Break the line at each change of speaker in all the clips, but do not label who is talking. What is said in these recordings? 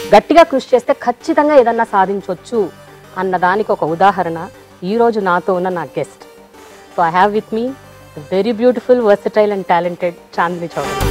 గట్టిగా కృషి చేస్తే ఖచ్చితంగా ఏదన్నా సాధించవచ్చు అన్న దానికి ఒక ఉదాహరణ ఈరోజు నాతో ఉన్న నా guest so I have with me very beautiful versatile and talented Chandini Chowdary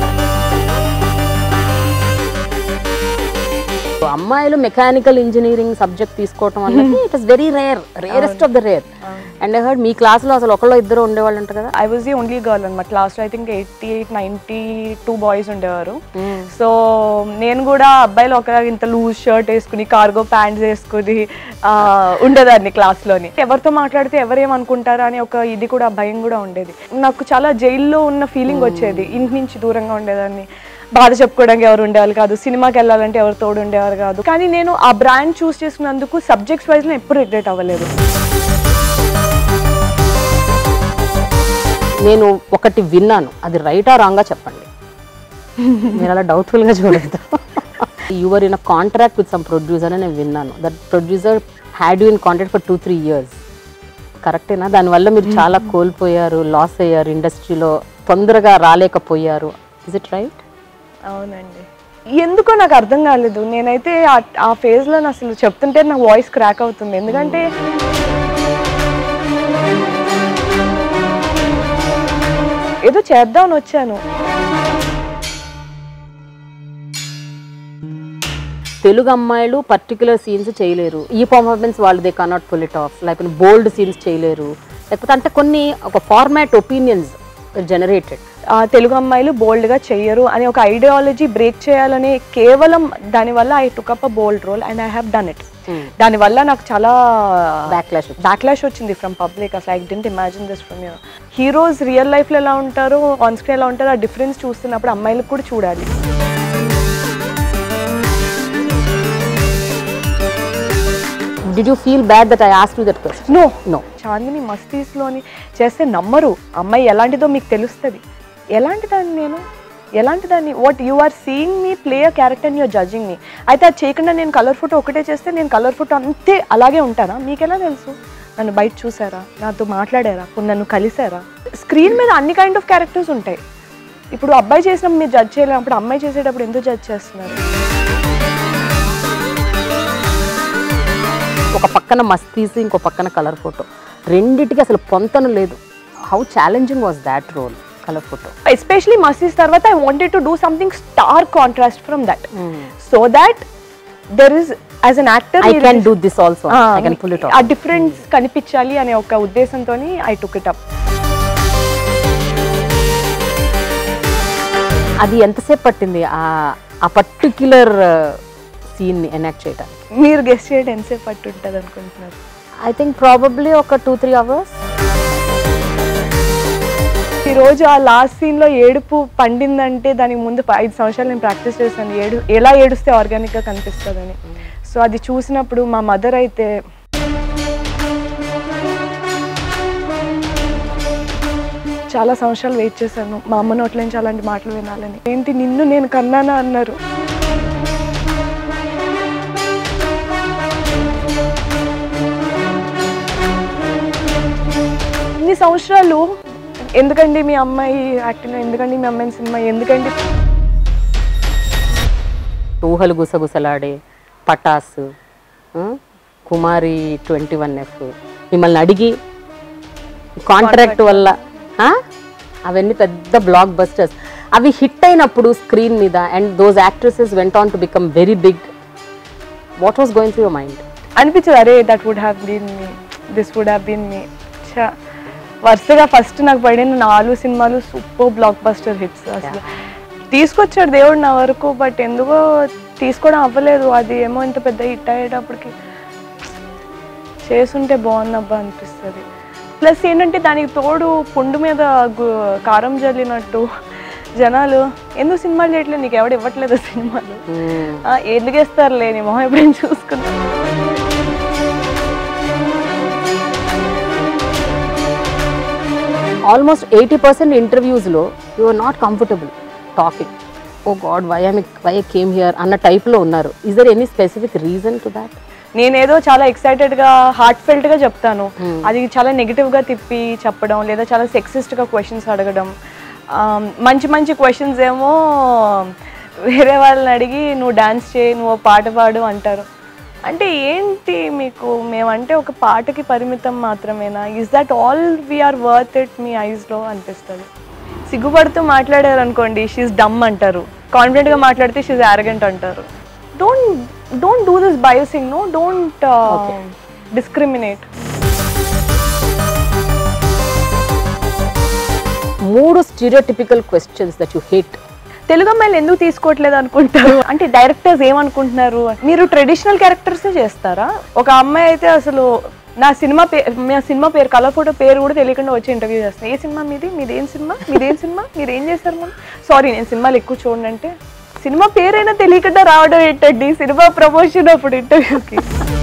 so అమ్మాయిలు మెకానికల్ ఇంజనీరింగ్ సబ్జెక్ట్ తీసుకోవటం అన్నది it is very rare rarest of the rare and I heard మీ క్లాస్లో అసలు ఒకళ్ళు ఇద్దరు ఉండేవాళ్ళు అంట కదా
I was the only girl అనమాట క్లాస్లో I think eighty eight ninety two boys ఉండేవారు సో నేను కూడా అబ్బాయిలు ఒక ఇంత లూజ్ షర్ట్ వేసుకుని కార్గో ప్యాంట్స్ వేసుకుని ఆ, ఉండేదాన్ని క్లాస్లోని ఎవరితో మాట్లాడితే ఎవరేమనుకుంటారా అని ఒక ఇది కూడా భయం కూడా ఉండేది నాకు చాలా జైల్లో ఉన్న ఫీలింగ్ వచ్చేది ఇంటి నుంచి దూరంగా ఉండేదాన్ని బాధ చెప్పుకోవడానికి ఎవరు ఉండేవాళ్ళు కాదు సినిమాకి వెళ్ళాలంటే ఎవరు తోడు ఉండేవారు కాదు కానీ నేను ఆ బ్రాండ్ చూస్ చేసుకున్నందుకు సబ్జెక్ట్స్ వైజ్లో ఎప్పుడు రిగ్రెట్ అవ్వలేదు
నేను ఒకటి విన్నాను అది రైటా రాంగా చెప్పండి మీరు అలా డౌట్ఫుల్గా చూడలేదు your in a contract with some producer అని నేను విన్నాను that producer had you in contract for two three years కరెక్టేనా దానివల్ల మీరు చాలా కోల్పోయారు లాస్ అయ్యారు ఇండస్ట్రీలో తొందరగా రాలేకపోయారు ఇస్ ఇట్ రైట్
అవునండి ఎందుకో నాకు అర్థం కాలేదు నేనైతే ఆ- ఆ ఫేజ్లో అసలు చెప్తుంటే నా వాయిస్ క్రాక్ అవుతుంది ఎందుకంటే ఏదో చేద్దామని వచ్చాను
తెలుగు అమ్మాయిలు పర్టికులర్ సీన్స్ చేయలేరు ఈ పర్ఫార్మెన్స్ వాళ్ళు they cannot pull it off లేకపోతే బోల్డ్ సీన్స్ చేయలేరు లేకపోతే అంటే కొన్ని ఒక ఫార్మాట్ ఒపీనియన్స్ జనరేటెడ్
ఆ, తెలుగు అమ్మాయిలు బోల్డ్గా చెయ్యరు అనే ఒక ఐడియాలజీ బ్రేక్ చేయాలని కేవలం దానివల్ల I took up a bold role and I have done it దానివల్ల నాకు చాలా
బ్యాక్లాష్
బ్యాక్లాష్ వచ్చింది ఫ్రమ్ పబ్లిక్ అసలు I didn't imagine this from you heroes real లైఫ్లో ఎలా ఉంటారో ఆన్ స్క్రీన్ ఎలా ఉంటారో ఆ డిఫరెన్స్ చూస్తున్నప్పుడు అమ్మాయిలకు కూడా చూడాలి
did you feel bad that I ask you that question
no
no
Chandini మస్తీస్లోని చేస్తే నమ్మరు అమ్మాయి ఎలాంటిదో మీకు తెలుస్తుంది ఎలాంటి దాన్ని నేను ఎలాంటి దాన్ని what you are seeing me play a character and your judging me అయితే అది చేయకుండా నేను కలర్ ఫోటో ఒకటే చేస్తే నేను కలర్ ఫోటో అంతే అలాగే ఉంటానా మీకెలా తెలుసు నన్ను బయట చూసారా నాతో మాట్లాడారా ఇప్పుడు నన్ను కలిసారా స్క్రీన్ మీద అన్ని కైండ్ ఆఫ్ క్యారెక్టర్స్ ఉంటాయి ఇప్పుడు అబ్బాయి చేసినప్పుడు మీరు జడ్జ్ చేయలేము అప్పుడు అమ్మాయి చేసేటప్పుడు ఎందుకు జడ్జ్ చేస్తున్నారు
ఒక పక్కన మస్తీసి ఇంకో పక్కన కలర్ ఫోటో రెండిటికి అసలు పొంతన లేదు how challenging was that role Colour Photo
especially మసీస్ తర్వాత I wanted to do something stark contrast from that so that there is as an actor
I can do this also I can pull it
ఆ difference కనిపించాలి అనే ఒక ఉద్దేశంతో I took it up
అది ఎంతసేపు పట్టింది ఆ ఆ పర్టిక్యులర్ సీన్ని ఎనాక్ట్ చేయడానికి
మీరు గెస్ట్ చేయడం ఎంతసేపు పట్టు ఉంటుంది అనుకుంటున్నారు
ఐ థింక్ ప్రాబబ్లీ ఒక టూ త్రీ అవర్స్
ఈ రోజు ఆ లాస్ట్ సీన్ లో ఏడుపు పండిందంటే దానికి ముందు ప- ఐదు సంవత్సరాలు నేను ప్రాక్టీస్ చేశాను ఏడు ఎలా ఏడుస్తే ఆర్గానిక్ గా కనిపిస్తుందని సో అది చూసినప్పుడు మా మదర్ అయితే చాలా సంవత్సరాలు వెయిట్ చేశాను మా అమ్మ నోట్ల నుంచి అలాంటి మాటలు వినాలని ఏంటి నిన్ను నేను కన్నానా అన్నారు ఇన్ని సంవత్సరాలు ఎందుకండి మీ అమ్మాయి యాక్టింగ్ ఎందుకండి మీ అమ్మాయి సినిమా ఎందుకండి
ఊహలు గుసగుసలాడే పటాస్ ఆ, కుమారి ట్వంటీ వన్ ఎఫ్ మిమ్మల్ని అడిగి కాంట్రాక్ట్ వల్ల ఆ, అవన్నీ పెద్ద బ్లాక్ బస్టర్స్ అవి హిట్ అయినప్పుడు స్క్రీన్ మీద and those actresses went on to become very big what was going through your mind
అనిపించదు అరే that would have been me this would have been me చా వరుసగా ఫస్ట్ నాకు పడిన నాలుగు సినిమాలు సూపర్ బ్లాక్ బస్టర్ హిట్స్ అసలు తీసుకొచ్చాడు దేవుడు నా వరకు బట్ ఎందుకో తీసుకోవడం అవ్వలేదు అది ఏమో ఇంత పెద్ద హిట్ అయ్యేటప్పటికి చేసుంటే బాగుందబ్బా అనిపిస్తుంది ప్లస్ ఏంటంటే దానికి తోడు పుండు మీద గు- కారం జల్లినట్టు జనాలు ఎందుకు సినిమాలు చేయట్లేదు నీకు ఎవడు ఇవ్వట్లేదు సినిమాలు ఆ, ఎందుకు ఇస్తారులే నీ మొహం ఎప్పుడైనా చూసుకున్నా
ఆల్మోస్ట్ ఎయిటీ పర్సెంట్ ఇంటర్వ్యూస్లో you are not comfortable talking oh God why I why came here అన్న టైప్లో ఉన్నారు is there any specific reason to that
నేనేదో చాలా ఎక్సైటెడ్ గా హార్ట్ ఫెల్ట్ గా చెప్తాను అది చాలా నెగిటివ్ గా తిప్పి చెప్పడం లేదా చాలా సెక్సిస్ట్ గా క్వశ్చన్స్ అడగడం ఆ, మంచి మంచి క్వశ్చన్స్ ఏమో వేరే వాళ్ళని అడిగి నువ్వు డాన్స్ చేయి నువ్వు ఓ పాట పాడు అంటారు అంటే ఏంటి మీకు మేమంటే ఒక పాటకి పరిమితం మాత్రమేనా is that all we're worth it మీ ఐస్లో అనిపిస్తుంది సిగ్గుపడుతూ మాట్లాడారు అనుకోండి షీఈ్ డమ్ అంటారు కాన్ఫిడెంట్గా మాట్లాడితే షీఈ్ యారగెంట్ అంటారు don't don't do this biasing no don't discriminate
మూడు stereotypical questions that you hate
Telugu అమ్మాయిలు ఎందుకు తీసుకోవట్లేదు అనుకుంటారు అంటే డైరెక్టర్స్ ఏమనుకుంటున్నారు మీరు ట్రెడిషనల్ క్యారెక్టర్స్ చేస్తారా ఒక అమ్మాయి అయితే అసలు నా సినిమా పేరు నా సినిమా పేరు కలర్ ఫోటో పేరు కూడా తెలియకుండా వచ్చి ఇంటర్వ్యూ చేస్తాను ఏ సినిమా మీది మీదేం సినిమా మీదేం సినిమా మీరు ఏం చేస్తారు మనం సారీ నేను సినిమాలు ఎక్కువ చూడండి అంటే సినిమా పేరైనా తెలియకుండా రావడం ఏంటండి సినిమా ప్రమోషన్ అప్పుడు ఇంటర్వ్యూకి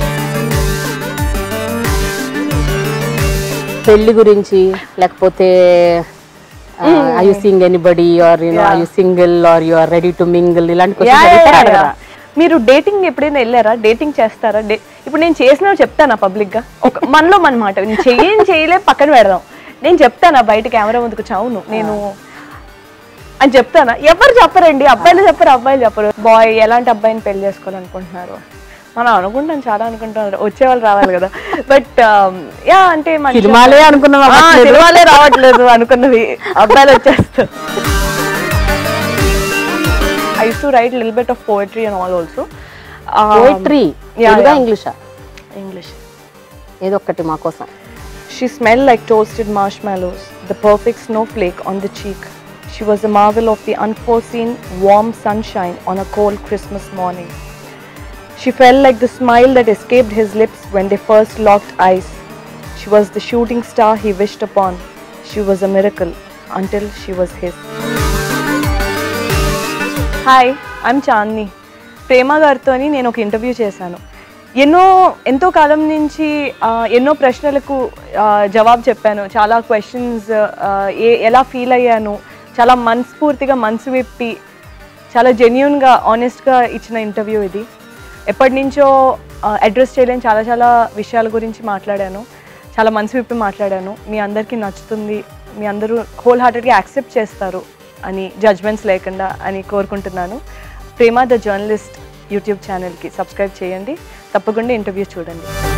పెళ్లి గురించి లేకపోతే I you sing anybody are you no I you single are you are ready to mingle ఇలాంటి
యా,
క్వశ్చన్స్
యా,
అడుగుతారా
యా,
అడగరా?
యా. మీరు డేటింగ్ ఎప్పుడైనా వెళ్ళారా డేటింగ్ చేస్తారా డే ఇప్పుడు నేను చేసినా చెప్తానా పబ్లిక్ గా ఒక మనలో మన మాట నేను చెయ్యని చేయలే పక్కన పెడదాం నేను చెప్తానా బయట కెమెరా ముందుకు చావును నేను అని చెప్తానా ఎవరు చెప్పరండి అబ్బాయిలు చెప్పరు అబ్బాయిలు చెప్పరు బాయ్ ఎలాంటి అబ్బాయిని పెళ్లి చేసుకోవాలనుకుంటున్నారు మనం అనుకుంటాం చాలా అనుకుంటాం వచ్చే వాళ్ళు రావాలి కదా బట్ యా అంటే మంచి-
సినిమాలే అనుకున్నాం
ఆ,
అవ్వట్లేదు.
సినిమాలే రావట్లేదు అనుకున్నవి అబ్బాయిలు వచ్చేస్తారు I used to write a little bit of poetry and all also. Um,
poetry
yeah,
తెలుగా
yeah.
ఇంగ్లీషా
English.
ఏదో ఒక్కటి మా కోసం
She smelled like toasted marshmallows, the perfect snowflake on the cheek. She was a marvel of the unforeseen warm sunshine on a cold Christmas morning. She felt like the smile that escaped his lips when they first locked eyes. She was the shooting star he wished upon. She was a miracle until she was his. Hi I'm Chandini Prema గారితోని నేను ఒక interview చేశాను ఎన్నో ఎంతో కాలం నుంచి ఆ, ఎన్నో ప్రశ్నలకు ఆ, జవాబు చెప్పాను చాలా క్వశ్చన్స్ ఏ ఎలా ఫీల్ అయ్యాను చాలా మనస్ఫూర్తిగా మనసు విప్పి చాలా జెన్యున్గా ఆనెస్ట్గా ఇచ్చిన ఇంటర్వ్యూ ఇది ఎప్పటి నుంచో అడ్రస్ చేయలేని చాలా చాలా విషయాల గురించి మాట్లాడాను చాలా మనసు విప్పి మాట్లాడాను మీ అందరికీ నచ్చుతుంది మీ అందరూ హోల్ హార్టెడ్గా యాక్సెప్ట్ చేస్తారు అని జడ్జ్మెంట్స్ లేకుండా అని కోరుకుంటున్నాను ప్రేమ ద జర్నలిస్ట్ యూట్యూబ్ ఛానల్కి సబ్స్క్రైబ్ చేయండి తప్పకుండా ఇంటర్వ్యూ చూడండి